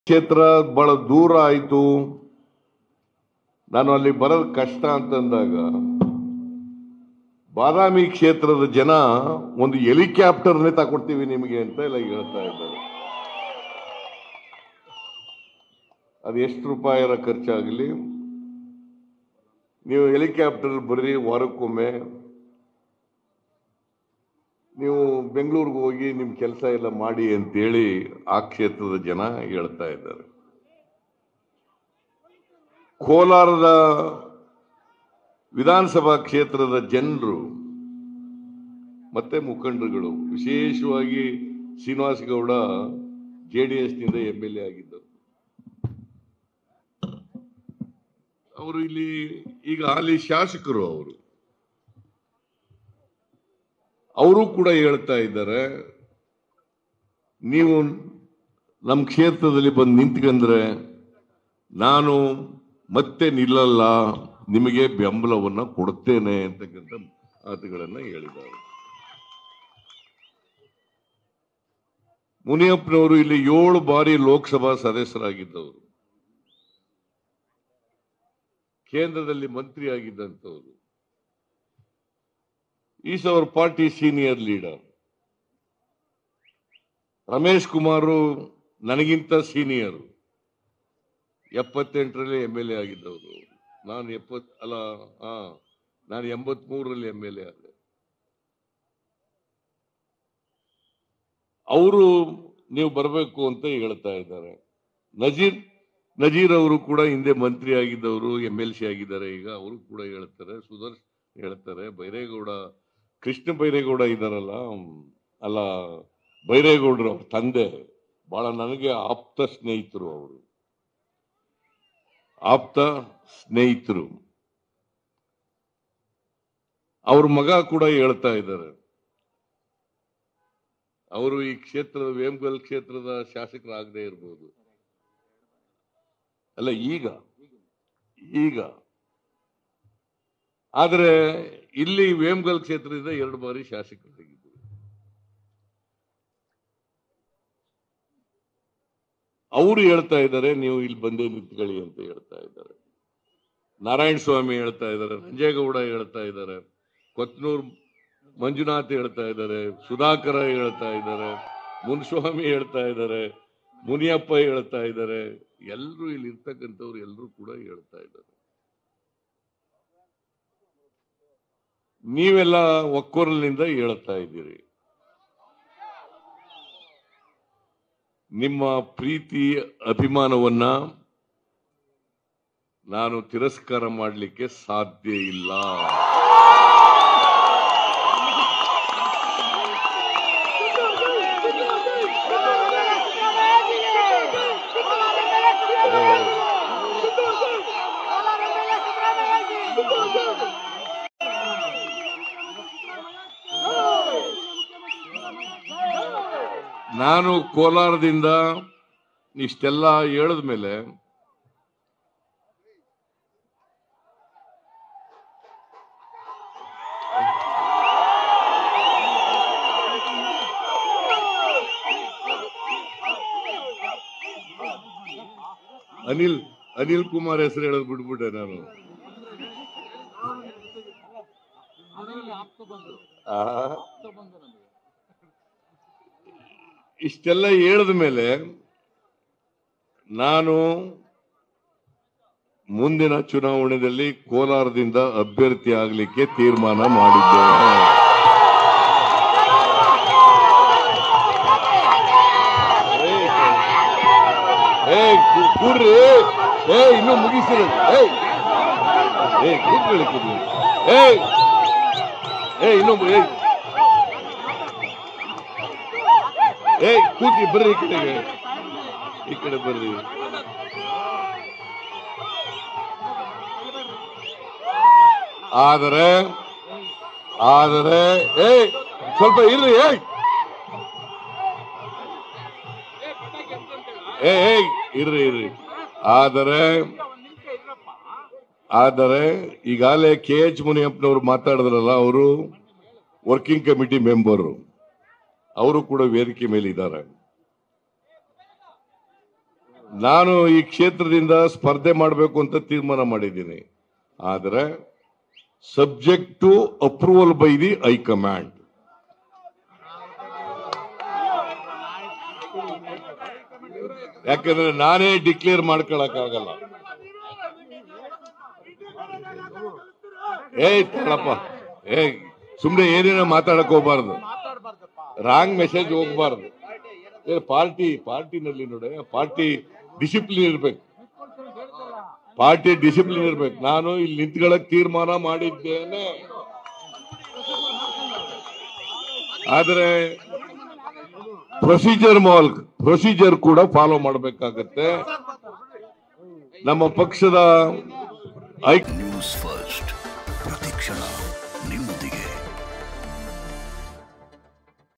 ಕ್ಷೇತ್ರ ಬಹಳ ದೂರ ಆಯಿತು ನಾನು ಅಲ್ಲಿ ಬರೋದು ಕಷ್ಟ ಅಂತಂದಾಗ ಬಾದಾಮಿ ಕ್ಷೇತ್ರದ ಜನ ಒಂದು ಹೆಲಿಕಾಪ್ಟರ್ನೇ ತಗೊಡ್ತೀವಿ ನಿಮಗೆ ಅಂತ ಎಲ್ಲ ಹೇಳ್ತಾ ಇದ್ದಾರೆ ಅದು ಎಷ್ಟು ರೂಪಾಯಿರ ಖರ್ಚಾಗಲಿ ನೀವು ಹೆಲಿಕಾಪ್ಟರ್ ಬರ್ರಿ ವಾರಕ್ಕೊಮ್ಮೆ ನೀವು ಬೆಂಗಳೂರಿಗೆ ಹೋಗಿ ನಿಮ್ಮ ಕೆಲಸ ಎಲ್ಲ ಮಾಡಿ ಅಂತೇಳಿ ಆ ಕ್ಷೇತ್ರದ ಜನ ಹೇಳ್ತಾ ಇದ್ದಾರೆ ಕೋಲಾರದ ವಿಧಾನಸಭಾ ಕ್ಷೇತ್ರದ ಜನರು ಮತ್ತೆ ಮುಖಂಡರುಗಳು ವಿಶೇಷವಾಗಿ ಶ್ರೀನಿವಾಸ ಗೌಡ ಜೆ ಡಿ ಎಸ್ನಿಂದ ಎಂ ಎಲ್ ಎ ಆಗಿದ್ದರು ಅವರು ಇಲ್ಲಿ ಈಗ ಹಾಲಿ ಶಾಸಕರು ಅವರು ಅವರು ಕೂಡ ಹೇಳ್ತಾ ಇದ್ದಾರೆ ನೀವು ನಮ್ಮ ಕ್ಷೇತ್ರದಲ್ಲಿ ಬಂದು ನಿಂತ್ಕೊಂಡ್ರೆ ನಾನು ಮತ್ತೆ ನಿಲ್ಲಲ್ಲ ನಿಮಗೆ ಬೆಂಬಲವನ್ನ ಕೊಡ್ತೇನೆ ಅಂತಕ್ಕಂಥ ಮಾತುಗಳನ್ನ ಹೇಳಿದ್ದಾರೆ ಮುನಿಯಪ್ಪನವರು ಇಲ್ಲಿ ಏಳು ಬಾರಿ ಲೋಕಸಭಾ ಸದಸ್ಯರಾಗಿದ್ದವರು ಕೇಂದ್ರದಲ್ಲಿ ಮಂತ್ರಿ ಆಗಿದ್ದಂಥವ್ರು is our party senior leader Ramesh Kumar ನನಗಿಂತ ಸೀನಿಯರ್ ಎಪ್ಪತ್ತೆಂಟರಲ್ಲಿ ಎಂ ಎಲ್ ಎ ಆಗಿದ್ದವರು ನಾನು ಎಪ್ಪತ್ ಅಲ್ಲ ಹಾ ನಾನು ಎಂಬತ್ಮೂರರಲ್ಲಿ ಎಂ ಎಲ್ ಎ ಆದೆ ಅವರು ನೀವು ಬರಬೇಕು ಅಂತ ಹೇಳ್ತಾ ಇದ್ದಾರೆ ನಜೀರ್ ನಜೀರ್ ಅವರು ಕೂಡ ಹಿಂದೆ ಮಂತ್ರಿ ಆಗಿದ್ದವರು ಎಂ ಎಲ್ ಸಿ ಆಗಿದ್ದಾರೆ ಈಗ ಅವರು ಕೂಡ ಹೇಳ್ತಾರೆ ಸುದರ್ಶ್ ಹೇಳ್ತಾರೆ ಬೈರೇಗೌಡ ಕೃಷ್ಣ ಬೈರೇಗೌಡ ಇದ್ದಾರಲ್ಲ ಅಲ್ಲ ಬೈರೇಗೌಡರ ತಂದೆ ಬಹಳ ನನಗೆ ಆಪ್ತ ಸ್ನೇಹಿತರು ಅವರು ಆಪ್ತ ಸ್ನೇಹಿತರು ಅವ್ರ ಮಗ ಕೂಡ ಹೇಳ್ತಾ ಇದ್ದಾರೆ ಅವರು ಈ ಕ್ಷೇತ್ರದ ವೇಮಗಲ್ ಕ್ಷೇತ್ರದ ಶಾಸಕರಾಗದೇ ಇರ್ಬೋದು ಅಲ್ಲ ಈಗ ಈಗ ಆದ್ರೆ ಇಲ್ಲಿ ವೇಮಗಲ್ ಕ್ಷೇತ್ರದಿಂದ ಎರಡು ಬಾರಿ ಶಾಸಕರಾಗಿದ್ದರು ಅವರು ಹೇಳ್ತಾ ಇದ್ದಾರೆ ನೀವು ಇಲ್ಲಿ ಬಂದೇ ನಿಂತ್ಕೊಳ್ಳಿ ಅಂತ ಹೇಳ್ತಾ ಇದ್ದಾರೆ ನಾರಾಯಣ ಸ್ವಾಮಿ ಹೇಳ್ತಾ ಇದ್ದಾರೆ ನಂಜೇಗೌಡ ಹೇಳ್ತಾ ಇದ್ದಾರೆ ಕೊತ್ನೂರ್ ಮಂಜುನಾಥ್ ಹೇಳ್ತಾ ಇದ್ದಾರೆ ಸುಧಾಕರ ಹೇಳ್ತಾ ಇದ್ದಾರೆ ಮುನ್ಸ್ವಾಮಿ ಹೇಳ್ತಾ ಇದ್ದಾರೆ ಮುನಿಯಪ್ಪ ಹೇಳ್ತಾ ಇದ್ದಾರೆ ಎಲ್ಲರೂ ಇಲ್ಲಿ ಇರ್ತಕ್ಕಂಥವ್ರು ಎಲ್ಲರೂ ಕೂಡ ಹೇಳ್ತಾ ಇದ್ದಾರೆ ನೀವೆಲ್ಲ ಒಕ್ಕೊರಲಿನಿಂದ ಹೇಳ್ತಾ ಇದ್ದೀರಿ ನಿಮ್ಮ ಪ್ರೀತಿ ಅಭಿಮಾನವನ್ನ ನಾನು ತಿರಸ್ಕಾರ ಮಾಡಲಿಕ್ಕೆ ಸಾಧ್ಯ ಇಲ್ಲ ನಾನು ಕೋಲಾರದಿಂದ ಇಷ್ಟೆಲ್ಲ ಹೇಳಿದ ಮೇಲೆ ಅನಿಲ್ ಅನಿಲ್ ಕುಮಾರ್ ಹೆಸರು ಹೇಳೋದು ಬಿಟ್ಬಿಟ್ಟೆ ನಾನು ಆ, ಇಷ್ಟೆಲ್ಲ ಹೇಳಿದ ಮೇಲೆ ನಾನು ಮುಂದಿನ ಚುನಾವಣೆಯಲ್ಲಿ ಕೋಲಾರದಿಂದ ಅಭ್ಯರ್ಥಿ ಆಗಲಿಕ್ಕೆ ತೀರ್ಮಾನ ಮಾಡಿದ್ದೇನೆ ಏ ಕು- ಕೂಡ್ರಿ ಏ ಇನ್ನೂ ಮುಗಿಸಿರ ಏ ಏ ಕೂತ್ಕೊಳ್ಳಿ ಕೂತ್ಕೊಳ್ಳಿ ಏ ಏ ಇನ್ನೂ ಮು- ಏಯ್ ಏಯ್ ಕೂತಿ ಬರ್ರಿ ಈ ಕಡೆಗೆ ಈ ಕಡೆ ಬರ್ರಿ ಆದರೆ ಆದರೆ ಏಯ್ ಸ್ವಲ್ಪ ಇರ್ರಿ ಏಯ್ ಏ ಏಯ್ ಇರ್ರಿ ಇರ್ರಿ ಆದರೆ ಆದರೆ ಈಗಾಗಲೇ ಕೆ ಎಚ್ ಮುನಿಯಪ್ಪನವರು ಮಾತಾಡಿದ್ರಲ್ಲ ಅವರು ವರ್ಕಿಂಗ್ ಕಮಿಟಿ ಮೆಂಬರು ಅವರು ಕೂಡ ವೇದಿಕೆ ಮೇಲೆ ಇದ್ದಾರೆ ನಾನು ಈ ಕ್ಷೇತ್ರದಿಂದ ಸ್ಪರ್ಧೆ ಮಾಡಬೇಕು ಅಂತ ತೀರ್ಮಾನ ಮಾಡಿದ್ದೀನಿ ಆದರೆ subject to approval by the high command ಯಾಕಂದ್ರೆ ನಾನೇ ಡಿಕ್ಲೇರ್ ಮಾಡ್ಕೊಳಕ್ಕಾಗಲ್ಲ ಏಯ್ ತಗೊಳಪ್ಪ ಏ ಸುಮ್ನೆ ಏನೇನೋ ಮಾತಾಡಕ್ ಹೋಗ್ಬಾರ್ದು ರಾಂಗ್ ಮೆಸೇಜ್ ಹೋಗ್ಬಾರ್ದು ಏ ಪಾರ್ಟಿ ಪಾರ್ಟಿನಲ್ಲಿ ನೋಡಿ ಪಾರ್ಟಿ ಡಿಸಿಪ್ಲಿನ್ ಇರ್ಬೇಕು ಪಾರ್ಟಿ ಡಿಸಿಪ್ಲಿನ್ ಇರ್ಬೇಕು ನಾನು ಇಲ್ಲಿ ನಿಂತ್ಕೊಳ್ಳಕ್ ತೀರ್ಮಾನ ಮಾಡಿದ್ದೇನೆ ಆದ್ರೆ ಪ್ರೊಸೀಜರ್ ಮೂಲಕ ಪ್ರೊಸೀಜರ್ ಕೂಡ ಫಾಲೋ ಮಾಡಬೇಕಾಗತ್ತೆ ನಮ್ಮ ಪಕ್ಷದ ಐ ನ್ಯೂಸ್ ಫಸ್ಟ್ ಪ್ರತಿಕ್ಷಣ